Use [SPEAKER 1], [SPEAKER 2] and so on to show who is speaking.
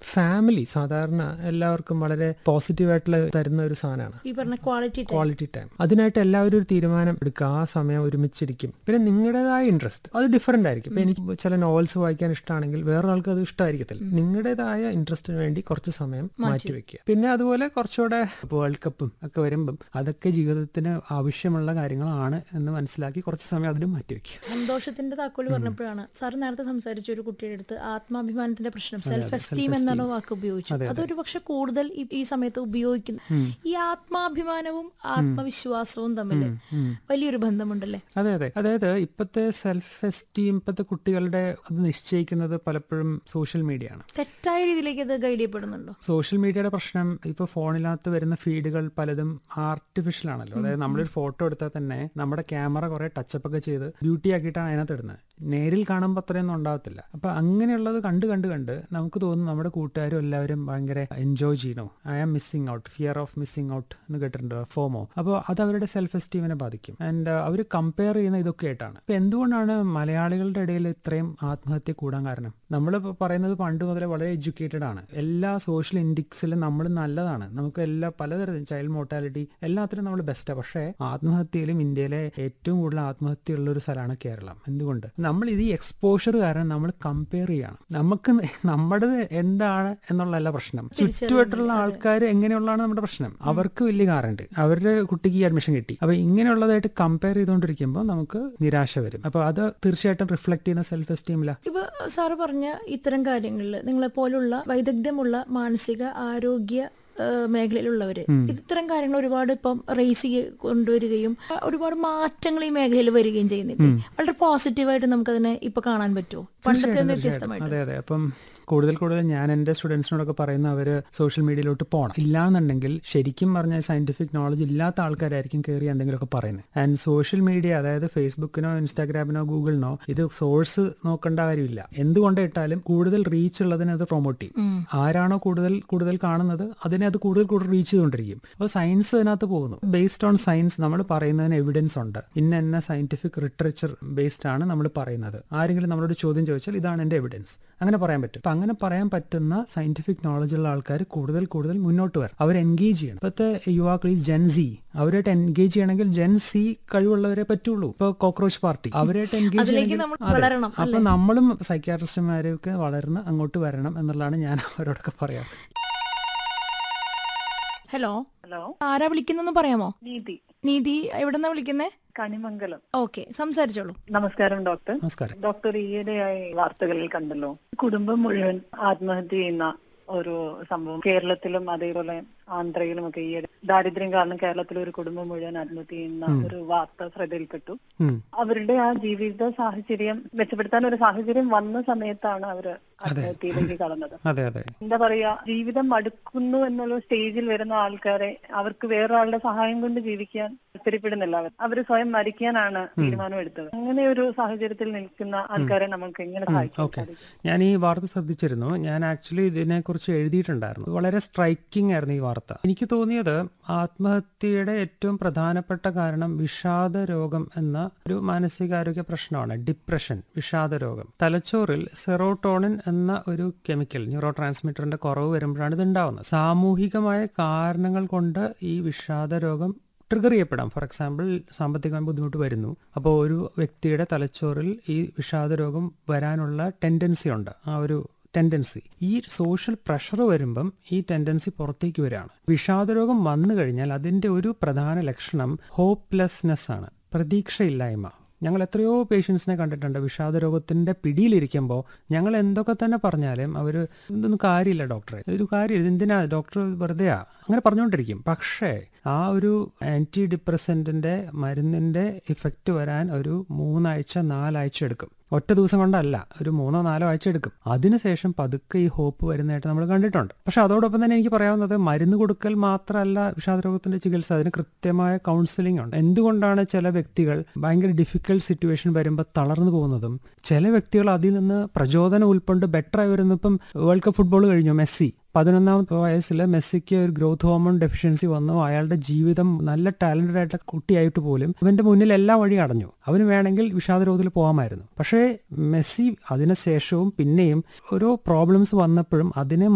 [SPEAKER 1] Family സാധാരണ എല്ലാവർക്കും വളരെ പോസിറ്റീവായിട്ടുള്ള തരുന്ന ഒരു സാധനമാണ്
[SPEAKER 2] ഈ പറഞ്ഞ ക്വാളിറ്റി
[SPEAKER 1] ക്വാളിറ്റി ടൈം അതിനായിട്ട് എല്ലാവരും ഒരു തീരുമാനം എടുക്കുക ആ സമയം ഒരുമിച്ചിരിക്കും പിന്നെ നിങ്ങളുടേതായ ഇൻട്രസ്റ്റ് അത് ഡിഫറെന്റ് ആയിരിക്കും ഇപ്പൊ എനിക്ക് ചില നോവൽസ് വായിക്കാൻ ഇഷ്ടമാണെങ്കിൽ വേറൊരാൾക്ക് അത് ഇഷ്ടമായിരിക്കത്തില്ല നിങ്ങളുടേതായ ഇൻട്രസ്റ്റിന് വേണ്ടി കുറച്ച് സമയം മാറ്റി വെക്കുക പിന്നെ അതുപോലെ കുറച്ചുകൂടെ വേൾഡ് കപ്പും ഒക്കെ വരുമ്പം അതൊക്കെ ജീവിതത്തിന് ആവശ്യമുള്ള കാര്യങ്ങളാണ് എന്ന് മനസ്സിലാക്കി കുറച്ച് സമയം അതിന് മാറ്റി വെക്കുക
[SPEAKER 2] സന്തോഷത്തിന്റെ താക്കോല് പറഞ്ഞപ്പോഴാണ് സാർ നേരത്തെ സംസാരിച്ച ഒരു കുട്ടിയുടെ അടുത്ത് ആത്മാഭിമാനത്തിന്റെ പ്രശ്നം സെൽഫ് എസ്റ്റീം എന്നാണ് വാക്ക് ഉപയോഗിച്ചത് അതൊരു പക്ഷെ കൂടുതൽ ഈ- ഈ സമയത്ത് ഉപയോഗിക്കുന്നു ഈ ആത്മാഭിമാനവും ആത്മവിശ്വാസവും തമ്മിൽ വലിയൊരു ബന്ധമുണ്ടല്ലേ
[SPEAKER 1] അതെ അതെ അതായത് ഇപ്പോഴത്തെ സെൽഫ് എസ്റ്റീം ഇപ്പോഴത്തെ കുട്ടികളുടെ അത് നിശ്ചയിക്കുന്നത് പലപ്പോഴും സോഷ്യൽ മീഡിയ ആണ്
[SPEAKER 2] തെറ്റായ രീതിയിലേക്ക് അത് ഗൈഡ് ചെയ്യപ്പെടുന്നുണ്ടോ
[SPEAKER 1] സോഷ്യൽ മീഡിയയുടെ പ്രശ്നം ഇപ്പോൾ ഫോണിനകത്ത് വരുന്ന ഫീഡുകൾ പലതും ആർട്ടിഫിഷ്യൽ ആണല്ലോ അതായത് നമ്മളൊരു ഫോട്ടോ എടുത്താൽ തന്നെ നമ്മുടെ ക്യാമറ കുറെ ടച്ചപ്പ് ഒക്കെ ചെയ്ത് ബ്യൂട്ടി ആക്കിയിട്ടാണ് അതിനകത്ത് ഇടുന്നത് നേരിൽ കാണുമ്പോൾ അത്രയൊന്നും ഉണ്ടാവത്തില്ല അപ്പൊ അങ്ങനെയുള്ളത് കണ്ട് കണ്ട് കണ്ട് നമുക്ക് തോന്നുന്നു നമ്മുടെ കൂട്ടുകാരും എല്ലാവരും ഭയങ്കര എൻജോയ് ചെയ്യണോ I am missing out fear of missing out എന്ന് കേട്ടിട്ടുണ്ട് ഫോമോ അപ്പോൾ അത് അവരുടെ സെൽഫ് എസ്റ്റീമിനെ ബാധിക്കും ആൻഡ് അവർ കമ്പയർ ചെയ്യുന്ന ഇതൊക്കെ ആയിട്ടാണ് ഇപ്പൊ എന്തുകൊണ്ടാണ് മലയാളികളുടെ ഇടയിൽ ഇത്രയും ആത്മഹത്യ കൂടാൻ കാരണം നമ്മൾ പറയുന്നത് പണ്ട് മുതലേ വളരെ എഡ്യൂക്കേറ്റഡ് ആണ് എല്ലാ സോഷ്യൽ ഇൻഡിക്സിലും നമ്മൾ നല്ലതാണ് നമുക്ക് എല്ലാ പലതരം ചൈൽഡ് മോർട്ടാലിറ്റി എല്ലാത്തിലും നമ്മൾ ബെസ്റ്റാണ് പക്ഷേ ആത്മഹത്യയിലും ഇന്ത്യയിലെ ഏറ്റവും കൂടുതൽ ആത്മഹത്യ ഉള്ള ഒരു സ്ഥലമാണ് കേരളം എന്തുകൊണ്ട് നമ്മൾ ഇത് ഈ എക്സ്പോഷർ കാരണം നമ്മൾ കമ്പയർ ചെയ്യണം നമുക്ക് നമ്മുടെ എന്താണ് എന്നുള്ളതല്ല പ്രശ്നം ചുറ്റുമായിട്ടുള്ള ആൾക്കാർ എങ്ങനെയുള്ളതാണ് നമ്മുടെ പ്രശ്നം അവർക്ക് വലിയ കാറുണ്ട് അവരുടെ കുട്ടിക്ക് ഈ അഡ്മിഷൻ കിട്ടി അപ്പൊ ഇങ്ങനെയുള്ളതായിട്ട് കമ്പയർ ചെയ്തുകൊണ്ടിരിക്കുമ്പോൾ നമുക്ക് നിരാശ വരും അപ്പൊ അത് തീർച്ചയായിട്ടും റിഫ്ലക്ട് ചെയ്യുന്ന സെൽഫ് എസ്റ്റീമില
[SPEAKER 2] ഇപ്പൊ സാറ് പറഞ്ഞ ഇത്തരം കാര്യങ്ങളിൽ നിങ്ങളെ പോലുള്ള വൈദഗ്ധ്യമുള്ള മാനസിക ആരോഗ്യ ആ, മേഖലയിലുള്ളവര് ഇത്തരം കാര്യങ്ങൾ ഒരുപാട് ഇപ്പം റേസ് കൊണ്ടുവരികയും ആ, ഒരുപാട് മാറ്റങ്ങൾ ഈ മേഖലയിൽ വരികയും ചെയ്യുന്നില്ലേ വളരെ പോസിറ്റീവായിട്ട് നമുക്കതിനെ ഇപ്പൊ കാണാൻ പറ്റുമോ പണ്ടത്തെ നിന്ന് വ്യത്യസ്തമായിട്ട്
[SPEAKER 1] അതെ അതെ അപ്പം കൂടുതൽ കൂടുതൽ ഞാൻ എൻ്റെ സ്റ്റുഡൻസിനോടൊക്കെ പറയുന്ന അവർ സോഷ്യൽ മീഡിയയിലോട്ട് പോകണം ഇല്ലാന്നുണ്ടെങ്കിൽ ശരിക്കും പറഞ്ഞാൽ സയന്റിഫിക് നോളജ് ഇല്ലാത്ത ആൾക്കാരായിരിക്കും കയറി എന്തെങ്കിലുമൊക്കെ പറയുന്നത് ആൻഡ് സോഷ്യൽ മീഡിയ അതായത് ഫേസ്ബുക്കിനോ ഇൻസ്റ്റാഗ്രാമിനോ ഗൂഗിളിനോ ഇത് സോഴ്സ് നോക്കേണ്ട കാര്യമില്ല എന്തുകൊണ്ട് ഇട്ടാലും കൂടുതൽ റീച്ച് ഉള്ളതിനെ അത് പ്രൊമോട്ട് ചെയ്യും ആരാണോ കൂടുതൽ കൂടുതൽ കാണുന്നത് അതിനെ അത് കൂടുതൽ കൂടുതൽ റീച്ച് ചെയ്തുകൊണ്ടിരിക്കും അപ്പോൾ സയൻസ് അതിനകത്ത് പോകുന്നു ബേസ്ഡ് ഓൺ സയൻസ് നമ്മൾ പറയുന്നതിന് എവിഡൻസ് ഉണ്ട് ഇന്ന എന്ന സയന്റിഫിക് ലിറ്ററേച്ചർ ബേസ്ഡ് ആണ് നമ്മൾ പറയുന്നത് ആരെങ്കിലും നമ്മളോട് ചോദ്യം ചോദിച്ചാൽ ഇതാണ് എൻ്റെ എവിഡൻസ് അങ്ങനെ പറയാൻ പറ്റും അപ്പൊ അങ്ങനെ പറയാൻ പറ്റുന്ന സയന്റിഫിക് നോളജ് ഉള്ള ആൾക്കാർ കൂടുതൽ കൂടുതൽ മുന്നോട്ട് വരും അവർ എൻഗേജ് ചെയ്യണം ഇപ്പോഴത്തെ യുവാക്കൾ ഈ ജെൻ സി അവരായിട്ട് എൻഗേജ് ചെയ്യണമെങ്കിൽ ജെൻ സി കഴിവുള്ളവരെ പറ്റുള്ളൂ ഇപ്പൊ കോക്രോച്ച് പാർട്ടി അവരായിട്ട് എൻഗേജ്
[SPEAKER 2] അതിലേക്ക് നമ്മൾ വളരണം
[SPEAKER 1] അപ്പൊ നമ്മളും സൈക്യാട്രിസ്റ്റുമാരൊക്കെ വളർന്ന് അങ്ങോട്ട് വരണം എന്നുള്ളതാണ് ഞാൻ അവരോടൊക്കെ പറയാറ്
[SPEAKER 2] ഹലോ
[SPEAKER 3] ഹലോ
[SPEAKER 2] ആരാ വിളിക്കുന്നെന്ന് പറയാമോ
[SPEAKER 3] നീതി
[SPEAKER 2] നീതി എവിടെന്നാ വിളിക്കുന്നേ
[SPEAKER 3] കണിമംഗലം
[SPEAKER 2] ഓക്കെ സംസാരിച്ചോളൂ
[SPEAKER 3] നമസ്കാരം ഡോക്ടർ
[SPEAKER 1] നമസ്കാരം
[SPEAKER 3] ഡോക്ടർ ഈയിടെയായി വാർത്തകളിൽ കണ്ടല്ലോ കുടുംബം മുഴുവൻ ആത്മഹത്യ ചെയ്യുന്ന ഒരു സംഭവം കേരളത്തിലും അതേപോലെ ആന്ധ്രയിലും ഒക്കെ ഈ ദാരിദ്ര്യം കാരണം കേരളത്തിലെ ഒരു കുടുംബം മുഴുവൻ ആത്മഹത്യ ചെയ്യുന്ന ഒരു വാർത്ത ശ്രദ്ധയിൽപ്പെട്ടു
[SPEAKER 1] ഉം.
[SPEAKER 3] അവരുടെ ആ ജീവിത സാഹചര്യം മെച്ചപ്പെടുത്താൻ ഒരു സാഹചര്യം വന്ന സമയത്താണ് അവര് ആത്മഹത്യയിലേക്ക് കടന്നത്
[SPEAKER 1] അതെ അതെ
[SPEAKER 3] എന്താ പറയാ ജീവിതം മടുക്കുന്നു എന്നുള്ള സ്റ്റേജിൽ വരുന്ന ആൾക്കാരെ അവർക്ക് വേറൊരാളുടെ സഹായം കൊണ്ട് ജീവിക്കാൻ താല്പര്യപ്പെടുന്നില്ല അവർ അവര് സ്വയം മരിക്കാനാണ് തീരുമാനം എടുത്തത് അങ്ങനെ ഒരു സാഹചര്യത്തിൽ നിൽക്കുന്ന ആൾക്കാരെ നമുക്ക് എങ്ങനെ സഹായിക്കാൻ
[SPEAKER 1] ഓക്കെ
[SPEAKER 3] സാധിക്കും
[SPEAKER 1] ഞാൻ ഈ വാർത്ത ശ്രദ്ധിച്ചിരുന്നു ഞാൻ ആക്ച്വലി ഇതിനെക്കുറിച്ച് എഴുതിയിട്ടുണ്ടായിരുന്നു വളരെ സ്ട്രൈക്കിംഗ് ആയിരുന്നു ഈ വാർത്ത എനിക്ക് തോന്നിയത് ആത്മഹത്യയുടെ ഏറ്റവും പ്രധാനപ്പെട്ട കാരണം വിഷാദ രോഗം എന്ന ഒരു മാനസികാരോഗ്യ പ്രശ്നമാണ് ഡിപ്രഷൻ വിഷാദ രോഗം തലച്ചോറിൽ സെറോട്ടോണിൻ എന്ന ഒരു കെമിക്കൽ ന്യൂറോ ട്രാൻസ്മിറ്ററിന്റെ കുറവ് വരുമ്പോഴാണ് ഇത് ഉണ്ടാവുന്നത് സാമൂഹികമായ കാരണങ്ങൾ കൊണ്ട് ഈ വിഷാദ രോഗം ട്രിഗർ ചെയ്യപ്പെടാം ഫോർ എക്സാമ്പിൾ സാമ്പത്തികമായ ബുദ്ധിമുട്ട് വരുന്നു അപ്പോൾ ഒരു വ്യക്തിയുടെ തലച്ചോറിൽ ഈ വിഷാദ രോഗം വരാനുള്ള ടെൻഡൻസി ഉണ്ട് ആ ഒരു ടെൻഡൻസി ഈ സോഷ്യൽ പ്രഷർ വരുമ്പം ഈ ടെൻഡൻസി പുറത്തേക്ക് വരികയാണ് വിഷാദരോഗം വന്നു കഴിഞ്ഞാൽ അതിൻ്റെ ഒരു പ്രധാന ലക്ഷണം ഹോപ്പ്ലെസ്നെസ് ആണ് പ്രതീക്ഷയില്ലായ്മ ഞങ്ങൾ എത്രയോ പേഷ്യൻസിനെ കണ്ടിട്ടുണ്ട് വിഷാദരോഗത്തിന്റെ പിടിയിലിരിക്കുമ്പോൾ ഞങ്ങൾ എന്തൊക്കെ തന്നെ പറഞ്ഞാലും അവർ ഇതൊന്നും കാര്യമില്ല ഡോക്ടറെ ഇതൊരു കാര്യമില്ല എന്തിനാ ഡോക്ടർ വെറുതെയാ അങ്ങനെ പറഞ്ഞുകൊണ്ടിരിക്കും പക്ഷേ ആ ഒരു ആന്റി ഡിപ്രസന്റിന്റെ മരുന്നിന്റെ ഇഫക്റ്റ് വരാൻ ഒരു മൂന്നാഴ്ച നാലാഴ്ച എടുക്കും ഒറ്റ ദിവസം കൊണ്ടല്ല ഒരു മൂന്നോ നാലോ ആഴ്ച എടുക്കും അതിനുശേഷം പതുക്കെ ഈ ഹോപ്പ് വരുന്നതായിട്ട് നമ്മൾ കണ്ടിട്ടുണ്ട് പക്ഷെ അതോടൊപ്പം തന്നെ എനിക്ക് പറയാവുന്നത് മരുന്ന് കൊടുക്കൽ മാത്രമല്ല വിഷാദരോഗത്തിന്റെ ചികിത്സ അതിന് കൃത്യമായ കൗൺസിലിംഗ് ഉണ്ട് എന്തുകൊണ്ടാണ് ചില വ്യക്തികൾ ഭയങ്കര ഡിഫിക്കൽട്ട് സിറ്റുവേഷൻ വരുമ്പോൾ തളർന്നു പോകുന്നതും ചില വ്യക്തികൾ അതിൽ നിന്ന് പ്രചോദനം ഉൾക്കൊണ്ട് ബെറ്റർ ആയി വരുന്നപ്പം വേൾഡ് കപ്പ് ഫുട്ബോൾ കഴിഞ്ഞു മെസ്സി പതിനൊന്നാമത്തെ വയസ്സിൽ മെസ്സിക്ക് ഒരു ഗ്രോത്ത് ഹോർമോൺ ഡെഫിഷ്യൻസി വന്നു അയാളുടെ ജീവിതം നല്ല ടാലന്റഡ് ആയിട്ടുള്ള കുട്ടിയായിട്ട് പോലും അവന്റെ മുന്നിൽ എല്ലാ വഴി അടഞ്ഞു അവന് വേണമെങ്കിൽ വിഷാദരോഗത്തിൽ പോകാമായിരുന്നു പക്ഷേ മെസ്സി അതിനുശേഷവും പിന്നെയും ഓരോ പ്രോബ്ലംസ് വന്നപ്പോഴും അതിനെ